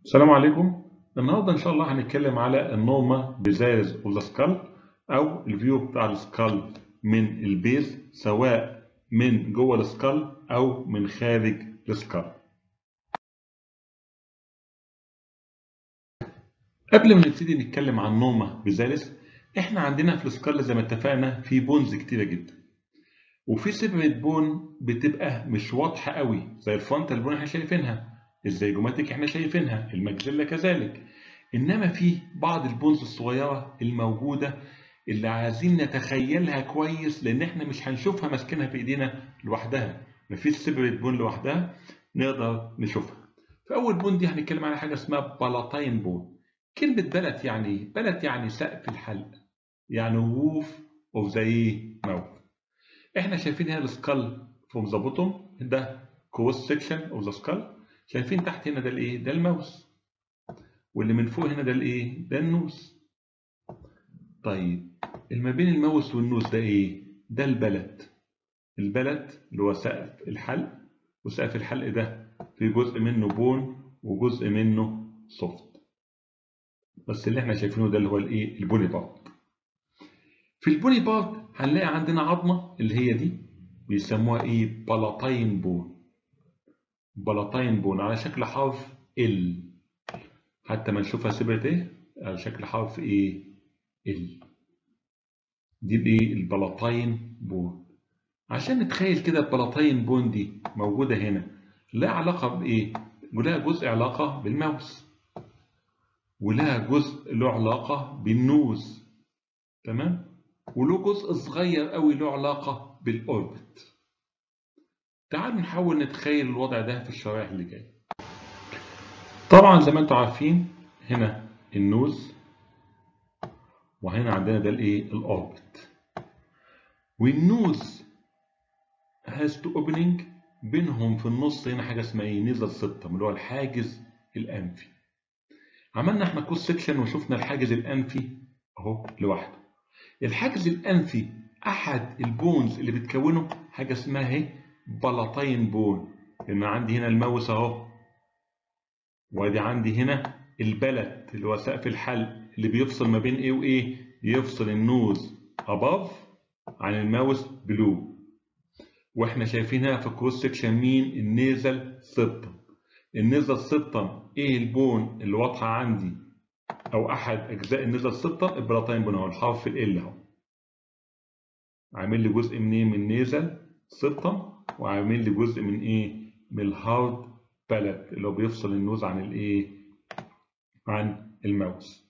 السلام عليكم النهارده ان شاء الله هنتكلم على النورما بزايز اوف ذا سكال او الفيو بتاع السكال من البيز سواء من جوه السكال او من خارج السكال قبل ما نبتدي نتكلم عن نورما بزالس احنا عندنا في السكال زي ما اتفقنا في بونز كتيره جدا وفي سيبريت بون بتبقى مش واضحه قوي زي الفرونتال بون احنا شايفينها الزيجوماتيك احنا شايفينها المجزلة كذلك انما في بعض البونز الصغيرة الموجودة اللي عايزين نتخيلها كويس لان احنا مش هنشوفها ماسكينها في ايدينا لوحدها مفيش سيبريت بون لوحدها نقدر نشوفها فاول بون دي هنتكلم على حاجة اسمها بالاتاين بون كلمة بلت يعني ايه؟ بلت يعني سقف الحلق يعني ووف اوف ذا ايه ماوث احنا شايفين هنا السكال فروم ذا بوتوم ده كروس سيكشن اوف ذا سكال شايفين تحت هنا ده الايه؟ ده الماوس. واللي من فوق هنا ده الايه؟ ده النوز. طيب اللي ما بين الماوس والنوز ده ايه؟ ده البلد. البلد اللي هو سقف الحلق وسقف الحلق ده في جزء منه بون وجزء منه سوفت. بس اللي احنا شايفينه ده اللي هو الايه؟ البوني بارت. في البوني بارت هنلاقي عندنا عظمه اللي هي دي بيسموها ايه؟ بالاتاين بون. بلاتين بون على شكل حرف ال حتى ما نشوفها سبرت ايه على شكل حرف ايه ال دي الايه البلاتين بون عشان نتخيل كده البلاتين بون دي موجودة هنا لها علاقة بايه ولها جزء علاقة بالماوس ولها جزء له علاقة بالنوز تمام وله جزء صغير قوي له علاقة بالاوربت تعالوا نحاول نتخيل الوضع ده في الشرائح اللي جايه طبعا زي ما انتم عارفين هنا النوز وهنا عندنا ده الايه الاوربت والنوز has to opening بينهم في النص هنا حاجه اسمها ايه نيزل سبتم اللي هو الحاجز الانفي عملنا احنا كوس سكشن وشفنا الحاجز الانفي اهو لوحده الحاجز الانفي احد البونز اللي بتكونه حاجه اسمها ايه بلاتين بون لان عندي هنا الماوس اهو وادي عندي هنا البلت اللي هو سقف الحلق اللي بيفصل ما بين ايه وايه يفصل النوز above عن الماوس بلو واحنا شايفين هنا في الكروس سكشن مين النيزل سبتم النيزل سبتم ايه البون اللي واضحه عندي او احد اجزاء النيزل سبتم البلاتين بون اهو الحرف ال اهو عامل لي جزء منين من النيزل سبتم وعامل لي جزء من ايه من الهارد بالت اللي هو بيفصل النوز عن الايه عن الماوس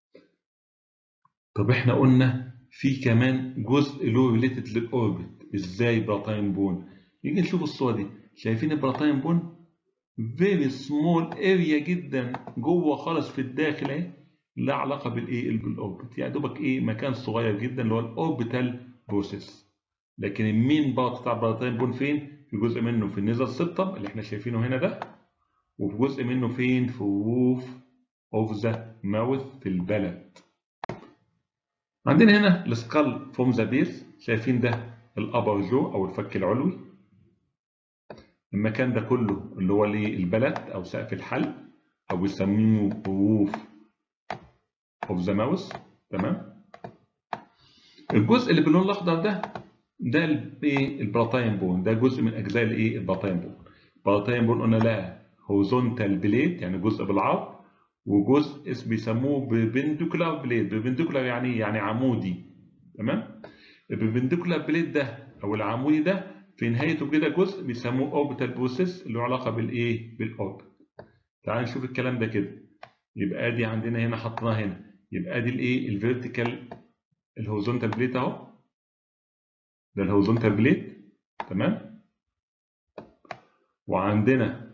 طب احنا قلنا في كمان جزء له ريليتد للاوربت ازاي براتاين بون نيجي نشوف الصوره دي شايفين البراتاين بون فيري سمول اريا جدا جوه خالص في الداخل اهي لا علاقه بالايه بالاوربت يعني دوبك ايه مكان صغير جدا اللي هو الاوربيتال بروسيس لكن المين بارت بتاع البلاتين بون فين؟ في جزء منه في النيزل سبتم اللي احنا شايفينه هنا ده وفي جزء منه فين؟ في ووف اوف ذا ماوث في البلد. عندنا هنا السكال فروم ذا بيس شايفين ده الابر جو او الفك العلوي. المكان ده كله اللي هو الايه؟ البلد او سقف الحلق او بيسموه ووف اوف ذا ماوث تمام؟ الجزء اللي باللون الاخضر ده ده الايه البلاتاين بون ده جزء من اجزاء الايه البلاتاين بون البلاتاين بون قلنا لها هوريزونتال بليد يعني جزء بالعرض وجزء اسم بيسموه ببنديكولار بليد ببنديكولار يعني ايه يعني عمودي تمام البنديكولار بليد ده او العمودي ده في نهايته كده جزء بيسموه اوربيتال بروسيس اللي له علاقه بالايه بالاوربت تعال نشوف الكلام ده كده يبقى ادي عندنا هنا حطيناها هنا يبقى ادي الايه الفيرتيكال الهوريزونتال بليد اهو ده الهوريزونتال بليد تمام وعندنا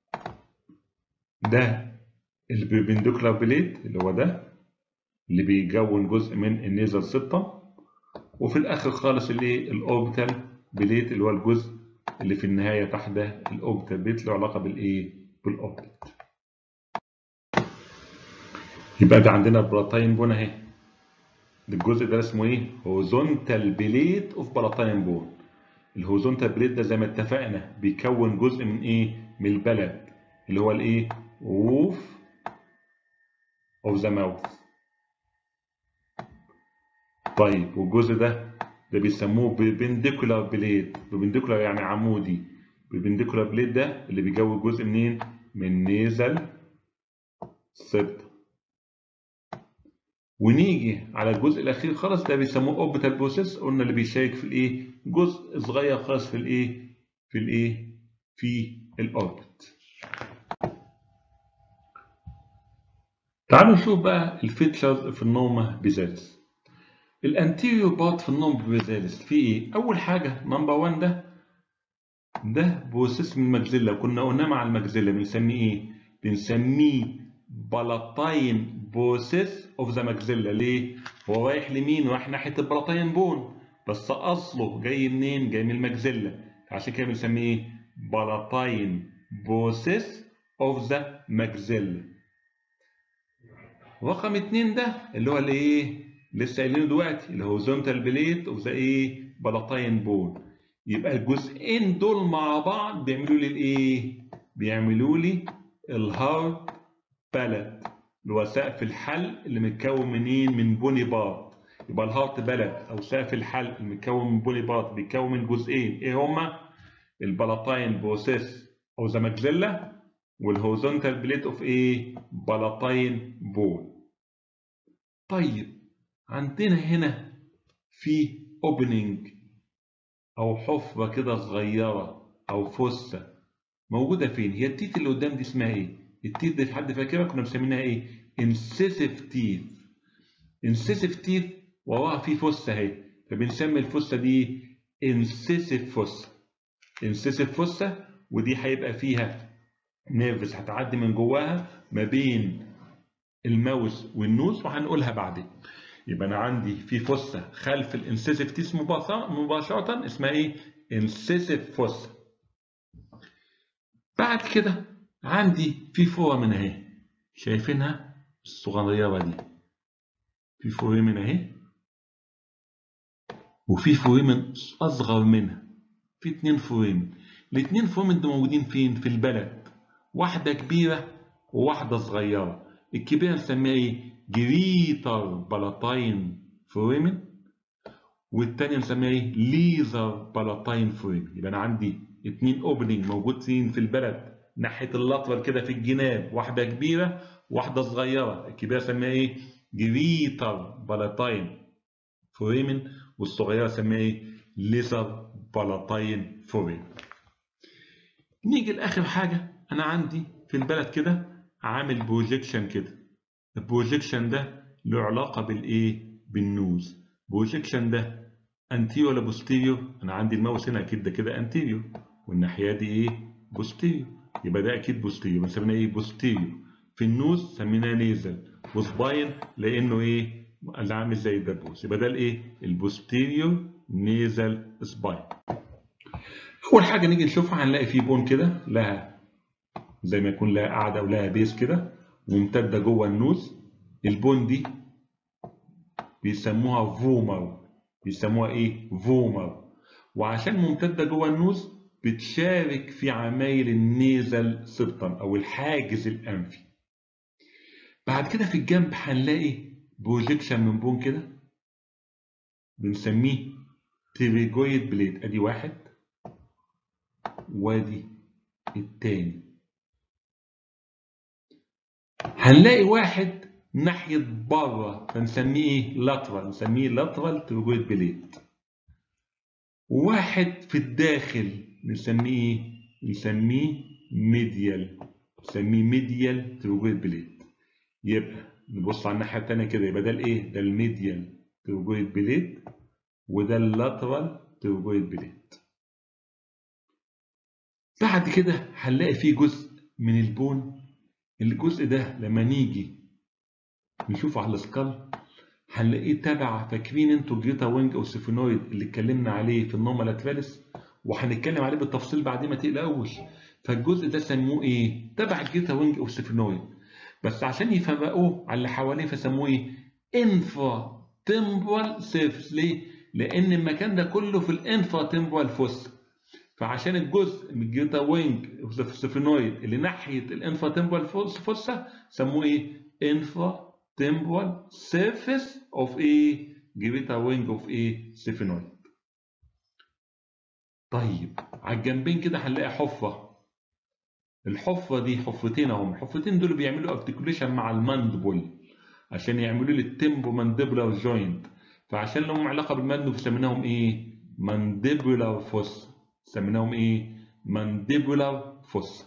ده البيبنديكولار بليد اللي هو ده اللي بيكون جزء من النيزل سبتم وفي الاخر خالص الايه الاوربيتال بليد اللي هو الجزء اللي في النهايه تحت ده الاوربيتال بليد له علاقه بالايه بالاوربت يبقى ده عندنا بلاتين بون اهي الجزء ده اسمه ايه؟ هوريزونتال بليت اوف بلاتاين بون. الهوريزونتال بليت ده زي ما اتفقنا بيكون جزء من ايه؟ من البلد اللي هو الايه؟ ووف of the mouth طيب والجزء ده ده بيسموه بيبنديكولار بليد بيبنديكولار يعني عمودي بيبنديكولار بليد ده اللي بيجوي الجزء منين من نيزل سبت ونيجي على الجزء الاخير خالص ده بيسموه اوربيتال بروسيس قلنا اللي بيشارك في الايه جزء صغير خالص في الايه في الايه في الاوربت تعالوا نشوف بقى الفيتشرز في النومه بيزالس الانتيريور بارت في النوم بيزالس في ايه اول حاجه نمبر 1 ده ده بروسيس من المجزله كنا قلنا مع المجزله بنسميه ايه بنسميه بلاتاين بروسيس اوف ذا ماكسيلا ليه؟ هو رايح لمين؟ رايح ناحيه البلاتاين بون بس اصله جاي منين؟ جاي من الماكسيلا عشان كده بنسميه ايه؟ بلاتاين بروسيس اوف ذا ماكسيلا رقم اتنين ده اللي هو الايه؟ لسه قايلينه دلوقتي الهوريزونتال بليت اوف ذا ايه؟ بلاتاين بون يبقى الجزئين دول مع بعض بيعملوا لي الايه؟ بيعملوا لي الهارد بالت اللي هو سقف الحلق اللي متكون منين؟ من بوني بارت يبقى الهارت بالت او سقف الحلق المتكون من بوني بارت بيتكون من جزئين ايه هما؟ البلاتاين بروسيس او ذا ماكسيلا والهوريزونتال بليت اوف ايه؟ بلاتاين بون. طيب عندنا هنا في اوبننج او حفره كده صغيره او فسه موجوده فين؟ هي التيت اللي قدام دي اسمها ايه؟ التيت دي في حد فاكرها كنا مسمينها ايه؟ انسيسيف تيث. انسيسيف تيث وراها في فسه اهي فبنسمي الفسه دي انسيسيف فسه. انسيسيف فسه ودي هيبقى فيها نيرفز هتعدي من جواها ما بين الماوس والنوز وهنقولها بعدين. يبقى انا عندي في فسه خلف الانسيسيف تيث مباشره اسمها ايه؟ انسيسيف فسه. بعد كده عندي في فورامين اهي شايفينها الصغيره دي في فورامين اهي وفي فورامين اصغر منها في اتنين فورامين الاتنين فورامين دول موجودين فين في البلد واحده كبيره وواحده صغيره الكبيره نسميها ايه جريتر بلاتاين فورامين والتانية نسميها ايه ليزر بلاتاين فورامين يبقى انا عندي اتنين اوبننج موجودين في البلد ناحيه اللاترال كده في الجناب واحده كبيره واحده صغيره الكبيره سميها ايه جريتر بلاتاين فوريمن والصغيره سميها ايه ليزر بلاتاين فوريمن نيجي لاخر حاجه انا عندي في البلد كده عامل بروجيكشن كده البروجيكشن ده له علاقه بالايه بالنوز بروجيكشن ده انتيريور ولا بوستيريور انا عندي الماوس هنا اكيد ده كده انتيريور والناحيه دي ايه بوستيريور يبقى ده اكيد بوستيريور بنسميها ايه بوستيريور في النوز سميناه نيزل وسباين لانه ايه اللي عامل زي الدبوس يبقى ده الايه البوستيريور نيزل سباين اول حاجه نيجي نشوفها هنلاقي فيه بون كده لها زي ما يكون لها قاعده ولها بيس كده ممتده جوه النوز البون دي بيسموها فومر بيسموها ايه فومر وعشان ممتده جوه النوز بتشارك في عمايل النيزل سبتم او الحاجز الانفي بعد كده في الجنب هنلاقي بروجيكشن من بون كده بنسميه تريجويد بليد ادي واحد وادي التاني هنلاقي واحد ناحية بره فنسميه ايه؟ لاترال نسميه لاترال تريجويد بليد واحد في الداخل نسميه ايه؟ نسميه ميديال نسميه ميديال تروجويد بليد يبقى نبص على الناحية التانية كده يبقى ده الايه؟ ده الميديال تروجويد بليد وده اللاترال تروجويد بليد بعد كده هنلاقي فيه جزء من البون الجزء ده لما نيجي نشوفه على السكال هنلاقيه تبع فاكرين انتوا جريتا وينج او سيفونويد اللي اتكلمنا عليه في النوما لاتراليس وهنتكلم عليه بالتفصيل بعدين ما تقلقوش فالجزء ده سموه ايه؟ تبع جريتا وينج او سيفونويد بس عشان يفرقوه على اللي حواليه فسموه ايه؟ انفرا تمبرال سيرفس ليه؟ لان المكان ده كله في الانفرا تمبرال فوس فعشان الجزء من الجريتا وينج او سيفونويد اللي ناحيه الانفرا تمبرال فوسا سموه ايه؟ انفرا temporal surface of a greater wing of a sphenoid طيب على الجنبين كده هنلاقي حفرة الحفرة دي حفتين اهم الحفتين دول بيعملوا ارتكوليشن مع الماندبل عشان يعملوا لي التمبو مانديبولار جوينت فعشان لهم علاقة بالماندبل سميناهم ايه مانديبولار فوس سميناهم ايه مانديبولار فوس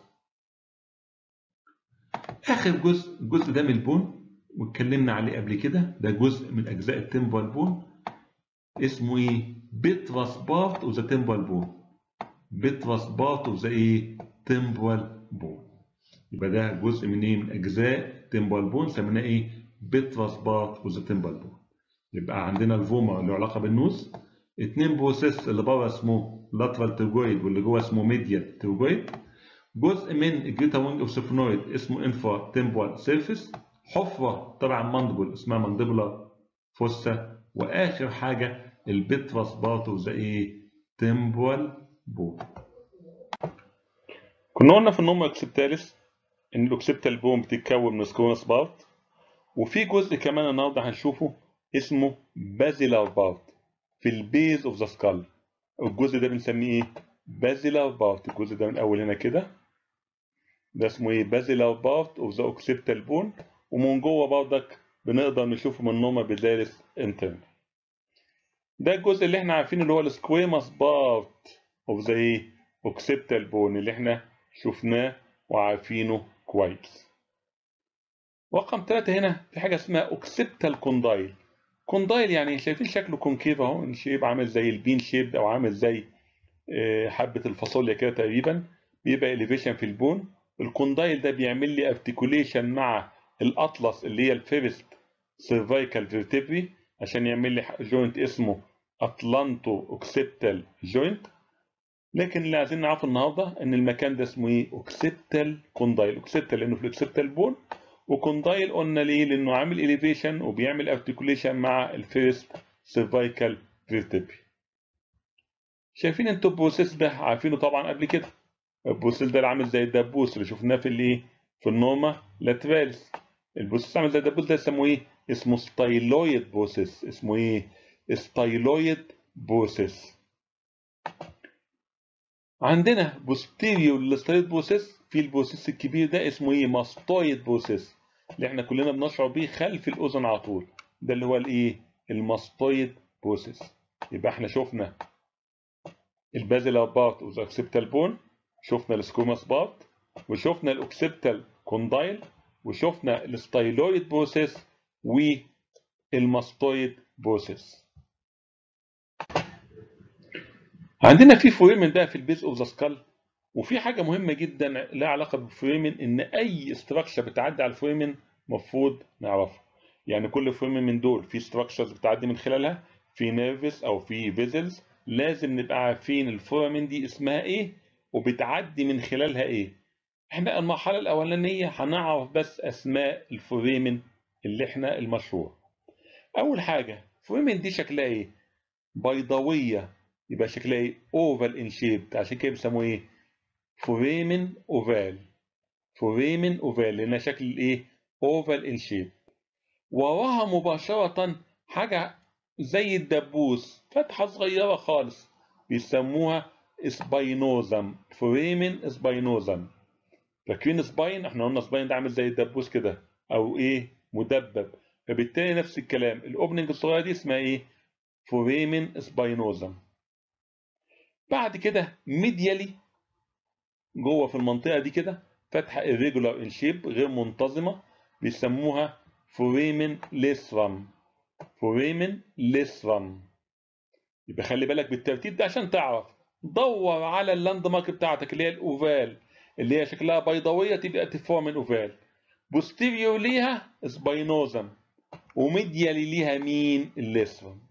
اخر جزء الجزء ده من البون واتكلمنا عليه قبل كده ده جزء من اجزاء التمبال بون اسمه ايه بيتراس بارت اوف ذا تمبال بون بيتراس بارت اوف ذا ايه تمبال بون يبقى ده جزء من ايه من اجزاء تمبال بون سميناه ايه بيتراس بارت اوف ذا تمبال بون يبقى عندنا الفوما اللي له علاقه بالنوز اتنين بروسيس اللي بره اسمه لاترال ترجويد واللي جوه اسمه ميديال ترجويد جزء من الجريتا وينج اوف سيفونويد اسمه انفرا تمبوال سيرفيس حفره تبع الماندبل اسمها ماندبولا فوسا واخر حاجه البتراس بارت اوف ذا ايه تمبوال بون كنا قلنا في النوم اكسبتاليس ان الاوكسبتال بون بتتكون من سكونس بارت وفي جزء كمان النهارده هنشوفه اسمه بازيلار بارت في البيز اوف ذا سكال الجزء ده بنسميه ايه بازيلار بارت الجزء ده من اول هنا كده ده اسمه ايه بازيلار بارت اوف ذا اوكسبتال بون ومن جوه برضك بنقدر نشوفه من نوما بيزالس انترن ده الجزء اللي احنا عارفينه اللي هو السكويماس بارت اوف ذا ايه اوكسبتال بون اللي احنا شفناه وعارفينه كويس رقم ثلاثة هنا في حاجة اسمها اوكسبتال كوندايل كوندايل يعني شايفين شكله كونكيف اهو الشيب عامل زي البين شيب او عامل زي حبة الفاصوليا كده تقريبا بيبقى elevation في البون الكوندايل ده بيعمل لي ارتكوليشن مع الاطلس اللي هي الفيرست سيرفايكال فيرتبري عشان يعمل لي جوينت اسمه اتلانتو اوكسبتال جوينت لكن اللي عايزين نعرفه النهارده ان المكان ده اسمه ايه اوكسبتال كوندايل اوكسبتال لانه في الاوكسبتال بون وكوندايل قلنا ليه لانه عامل elevation وبيعمل ارتكوليشن مع الفيرست سيرفايكال فيرتبري شايفين انتوا البروسيس ده عارفينه طبعا قبل كده البروسيس ده اللي عامل زي الدبوس اللي شفناه في الايه في النوما لاتراليس البروسيس عامل زي الدبوس ده اسمه ايه اسمه ستايلويد بروسيس اسمه ايه ستايلويد بروسيس عندنا بوستيريو للستايلويد بروسيس في البروسيس الكبير ده اسمه ايه ماستويد بروسيس اللي احنا كلنا بنشعر بيه خلف الاذن على طول ده اللي هو الايه الماستويد بروسيس يبقى احنا شفنا البازيلار بارت اوف ذا اوكسبتال بون شفنا السكوماس بارت وشفنا الاوكسبتال كوندايل وشفنا الستايلويد بروسيس والماستويد بروسيس عندنا في فوريمن بقى في البيز اوف ذا سكال وفي حاجه مهمه جدا لها علاقه بالفوريمن ان اي استراكشر بتعدي على الفوريمن المفروض نعرفها يعني كل فوريمن من دول في استراكشرز بتعدي من خلالها في نيرفس او في فيزلز لازم نبقى عارفين الفورامين دي اسمها ايه وبتعدي من خلالها ايه احنا المرحلة الاولانية هنعرف بس اسماء الفورامين اللي احنا المشهور اول حاجة الفورامين دي شكلها ايه بيضاوية يبقى شكلها ايه اوفال ان شيب عشان كده بيسموه ايه فورامين اوفال فورامين اوفال لانها شكل ايه اوفال ان شيب وراها مباشرة حاجة زي الدبوس فتحة صغيرة خالص بيسموها سباينوزم فريمن سباينوزم فاكرين سباين احنا قلنا سباين ده عامل زي الدبوس كده او ايه مدبب فبالتالي نفس الكلام الاوبننج الصغيرة دي اسمها ايه فريمن سباينوزم بعد كده ميديالي جوه في المنطقة دي كده فتحة irregular in shape غير منتظمة بيسموها فوريمن ليسرم فوريمن ليسرم يبقى خلي بالك بالترتيب ده عشان تعرف دور على اللاند مارك بتاعتك اللي هي الاوفال اللي هي شكلها بيضاويه تبقى تفورمن اوفال بوستيريور ليها سباينوزم وميديالي ليها مين الليسرم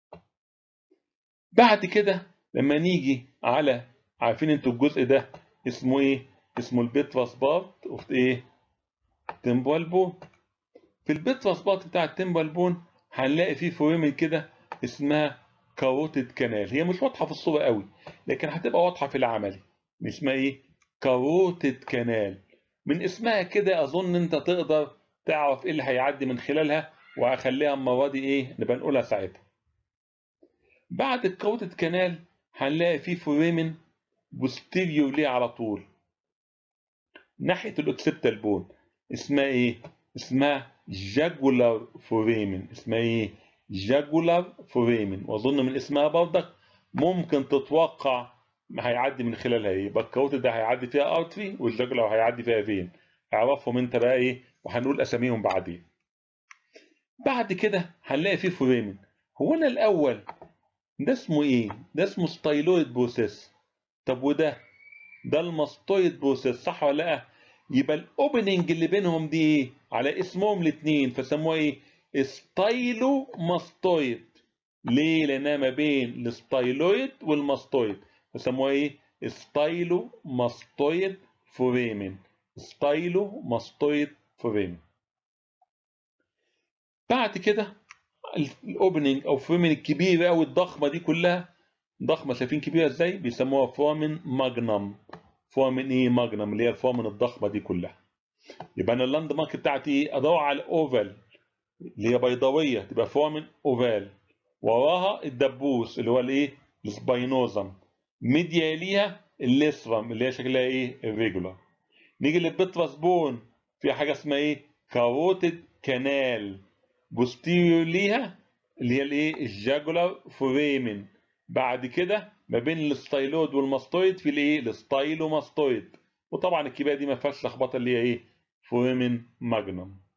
بعد كده لما نيجي على عارفين انتوا الجزء ده اسمه ايه اسمه البيتراس بارت اوف ايه تمبوال بون في البيتراس بارت بتاع التمبوال بون هنلاقي فيه فوريمن كده اسمها كاروتيد كانال هي مش واضحه في الصوره قوي لكن هتبقى واضحه في العملي اسمها ايه كاروتيد كانال من اسمها كده اظن انت تقدر تعرف ايه اللي هيعدي من خلالها وهخليها المره دي ايه نبقى نقولها ساعتها بعد الكروتد كانال هنلاقي فيه فوريمن بوستيريور ليه على طول ناحيه الاوكسيبتال بون اسمها ايه اسمها جاجولار فوريمن اسمها ايه جاجولار فوريمن واظن من اسمها برضك ممكن تتوقع ما هيعدي من خلالها ايه يبقى الكروتد ده هيعدي فيها ارتري والجاجولار هيعدي فيها فين اعرفهم انت بقى ايه وهنقول اساميهم بعدين بعد كده هنلاقي فيه فوريمن هو انا الاول ده اسمه ايه ده اسمه ستايلويد بروسيس طب وده ده الماستويد بروسيس صح ولا لا يبقى الاوبننج اللي بينهم دي ايه على اسمهم الاثنين فسموها ايه ستايلو ماستويد ليه لانها ما بين الستايلويد والماستويد فسموها ايه ستايلو ماستويد فوريمن ستايلو ماستويد فوريمن بعد كده الاوبننج او فورمن الكبيره قوي الضخمه دي كلها ضخمه شايفين كبيره ازاي بيسموها فورمن ماجنم فورمن ايه ماجنم اللي هي الفورمن الضخمه دي كلها يبقى انا اللاند مارك بتاعتي ايه ادور على الاوفال اللي هي بيضاويه تبقى فورمن اوفال وراها الدبوس اللي هو الايه السباينوزم ميديا ليها الليسرم اللي هي شكلها ايه الريجولار نيجي للبترس بون في حاجه اسمها ايه كاروتيد كانال بوستيريور ليها اللي هي الايه الجاجولار فوريمن بعد كده ما بين الستايلود والماستويد في الايه الستايلوماستويد وطبعا الكبيره دي ما فيهاش لخبطه اللي هي ايه فوريمن ماجنوم